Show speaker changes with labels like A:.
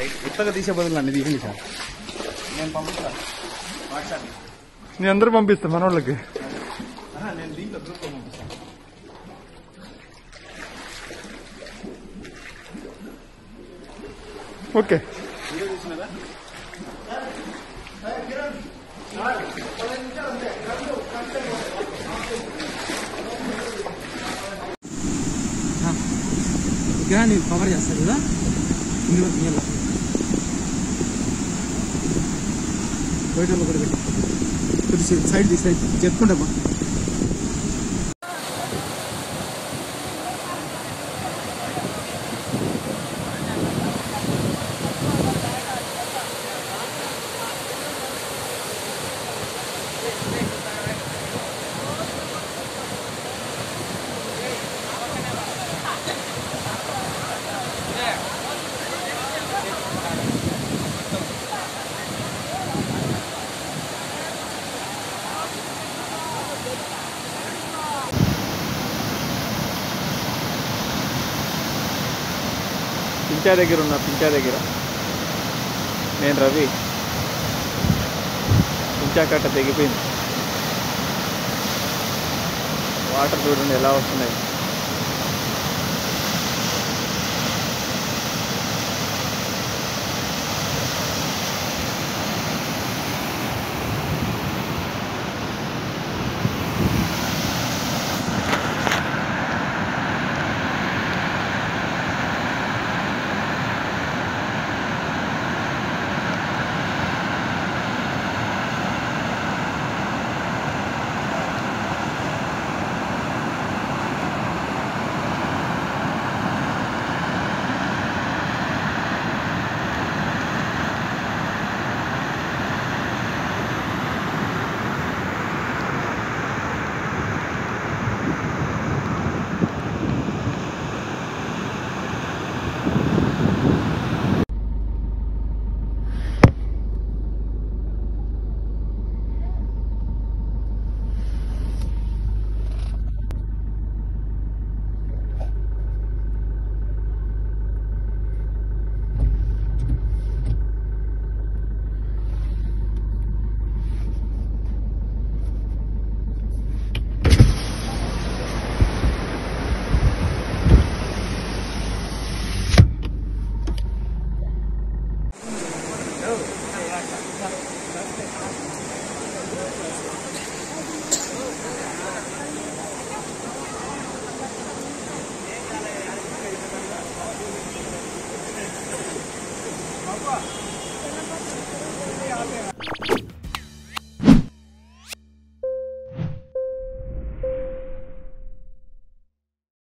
A: ఉత్తగా తీసే బదులు అన్ని తీయండి సార్ నేను పంపిస్తాను వాట్సాప్
B: నేను అందరూ పంపిస్తా మనోళ్ళకి
A: నేను దీంట్లో గ్రూప్లో పంపిస్తాను
B: ఓకే
A: వీడియో చూసినారా
C: విగ్రహాన్ని కవర్ చేస్తారు కదా ఇందులో నీళ్ళ బయట కూడా పెట్టి కొద్దిసేపు సైడ్ తీసి సైడ్ చెప్పుకుంటా బా
B: పించా దగ్గర ఉన్నా పించా దగ్గర నేను రవి పించా కట్ట తెగిపోయింది వాటర్ చూడండి ఎలా వస్తున్నాయి